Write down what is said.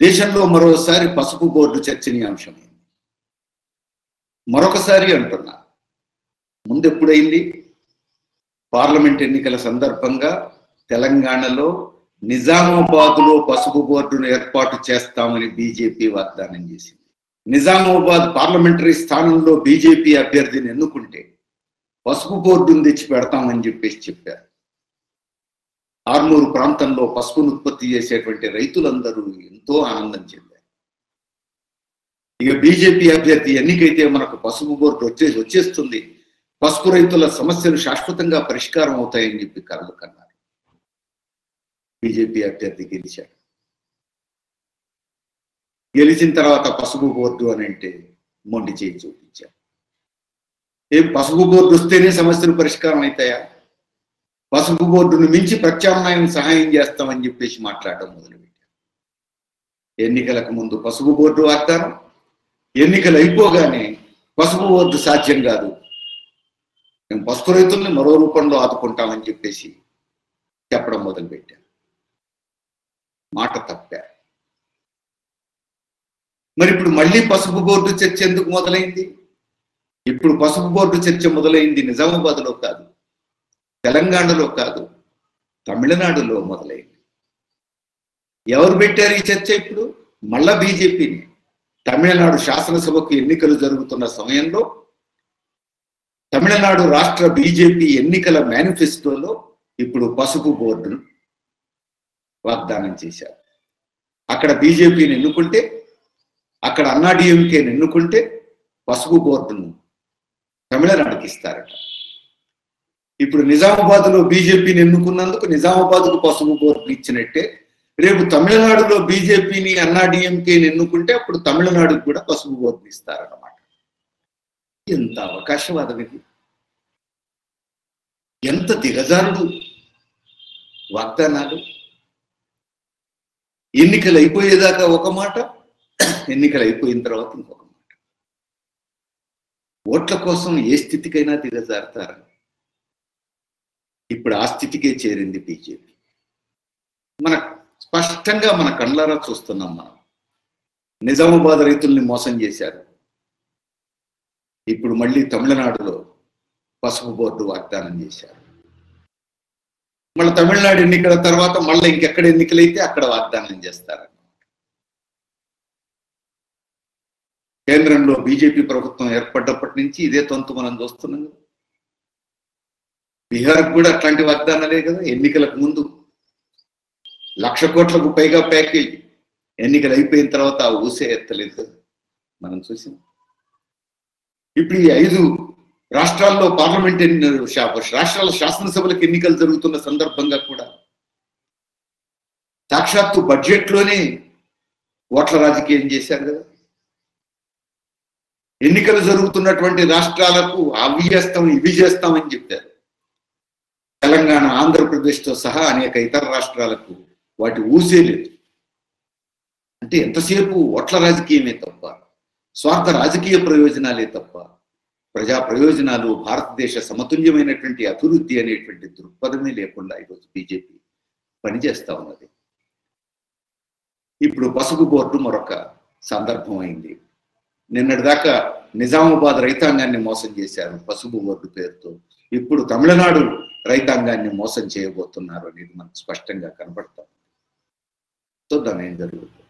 దేశంలో మరోసారి పసుపు బోర్డు చర్చనీయాంశమైంది మరొకసారి అంటున్నా ముందు ఎప్పుడైంది పార్లమెంట్ ఎన్నికల సందర్భంగా తెలంగాణలో నిజామాబాద్లో పసుపు బోర్డును ఏర్పాటు చేస్తామని బీజేపీ వాగ్దానం చేసింది నిజామాబాద్ పార్లమెంటరీ స్థానంలో బీజేపీ అభ్యర్థిని ఎన్నుకుంటే పసుపు బోర్డును తెచ్చి పెడతామని చెప్పేసి చెప్పారు ఆర్మూరు ప్రాంతంలో పసుపును ఉత్పత్తి చేసేటువంటి రైతులందరూ ఎంతో ఆనందం చెందారు ఇక బీజేపీ అభ్యర్థి ఎన్నికైతే మనకు పసుపు బోర్డు వచ్చే వచ్చేస్తుంది పసుపు రైతుల సమస్యలు శాశ్వతంగా పరిష్కారం అవుతాయని చెప్పి కలలు కన్నారు బీజేపీ అభ్యర్థి గెలిచాడు గెలిచిన తర్వాత పసుపు బోర్డు అని అంటే మొండి చేయి చూపించారు ఏం పసుపు బోర్డు వస్తేనే సమస్యలు పరిష్కారం అవుతాయా పసుపు బోర్డును మించి ప్రత్యామ్నాయం సహాయం చేస్తామని చెప్పేసి మాట్లాడడం మొదలుపెట్టారు ఎన్నికలకు ముందు పసుపు బోర్డు వాగ్దానం ఎన్నికలు అయిపోగానే పసుపు బోర్డు సాధ్యం కాదు మేము పసుపు రైతుల్ని మరో రూపంలో ఆదుకుంటామని చెప్పేసి చెప్పడం మొదలుపెట్టారు మాట తప్పారు మరి ఇప్పుడు మళ్ళీ పసుపు బోర్డు చర్చ ఎందుకు మొదలైంది ఇప్పుడు పసుపు బోర్డు చర్చ మొదలైంది నిజామాబాద్లో కాదు తెలంగాణలో కాదు తమిళనాడులో మొదలైంది ఎవరు పెట్టారు ఈ చర్చ ఇప్పుడు మళ్ళా బీజేపీని తమిళనాడు శాసనసభకు ఎన్నికలు జరుగుతున్న సమయంలో తమిళనాడు రాష్ట్ర బీజేపీ ఎన్నికల మేనిఫెస్టోలో ఇప్పుడు పసుపు బోర్డును వాగ్దానం చేశారు అక్కడ బీజేపీని ఎన్నుకుంటే అక్కడ అన్నాడీఎంకేని ఎన్నుకుంటే పసుపు బోర్డును తమిళనాడుకి ఇస్తారట ఇప్పుడు నిజామాబాద్లో బీజేపీని ఎన్నుకున్నందుకు నిజామాబాద్కు పసుపు బోర్డుని ఇచ్చినట్టే రేపు తమిళనాడులో బీజేపీని అన్నాడీఎంకేని ఎన్నుకుంటే అప్పుడు తమిళనాడుకు కూడా పసుపు బోర్డుని ఇస్తారన్నమాట ఎంత అవకాశవాదం ఇది ఎంత దిగజారుడు వాగ్దానాలు ఎన్నికలు అయిపోయేదాకా ఒక మాట ఎన్నికలు అయిపోయిన తర్వాత ఇంకొక మాట ఓట్ల కోసం ఏ స్థితికైనా దిగజారుతారా ఇప్పుడు ఆ స్థితికే చేరింది బీజేపీ మన స్పష్టంగా మన కళ్ళారా చూస్తున్నాం మనం నిజామాబాద్ రైతుల్ని మోసం చేశారు ఇప్పుడు మళ్ళీ తమిళనాడులో పసుపు బోర్డు వాగ్దానం చేశారు మళ్ళీ తమిళనాడు ఎన్నికల తర్వాత మళ్ళీ ఇంకెక్కడ ఎన్నికలైతే అక్కడ వాగ్దానం చేస్తారు కేంద్రంలో బీజేపీ ప్రభుత్వం ఏర్పడ్డప్పటి నుంచి ఇదే తొంతు మనం చూస్తున్నాం కదా బీహార్కి కూడా అట్లాంటి వాగ్దానాలే కదా ఎన్నికలకు ముందు లక్ష కోట్లకు పైగా ప్యాకేజ్ ఎన్నికలు అయిపోయిన తర్వాత ఆ ఊసే ఎత్తలేదు కదా మనం చూసాం ఇప్పుడు ఈ ఐదు రాష్ట్రాల్లో పార్లమెంట్ ఎన్ని- శా- రాష్ట్రాల శాసనసభలకు ఎన్నికలు జరుగుతున్న సందర్భంగా కూడా సాక్షాత్తు బడ్జెట్లోనే ఓట్ల రాజకీయం చేశారు కదా ఎన్నికలు జరుగుతున్నటువంటి రాష్ట్రాలకు అవి చేస్తాం ఇవి చేస్తామని చెప్పారు తెలంగాణ ఆంధ్రప్రదేశ్తో సహా అనేక ఇతర రాష్ట్రాలకు వాటి ఊసే లేదు అంటే ఎంతసేపు ఓట్ల రాజకీయమే తప్ప స్వార్థ రాజకీయ ప్రయోజనాలే తప్ప ప్రజా ప్రయోజనాలు భారతదేశ సమతుల్యమైనటువంటి అభివృద్ధి అనేటువంటి దృక్పథమే లేకుండా ఈరోజు బీజేపీ పనిచేస్తా ఉన్నది ఇప్పుడు పసుపు బోర్డు మరొక సందర్భం అయింది నిన్నటిదాకా నిజామాబాద్ రైతాంగాన్ని మోసం చేశారు పసుపు బోర్డు పేరుతో ఇప్పుడు తమిళనాడు రైతాంగాన్ని మోసం చేయబోతున్నారు అనేది మనకు స్పష్టంగా కనపడతాం చూద్దాం ఏం జరుగుతుంది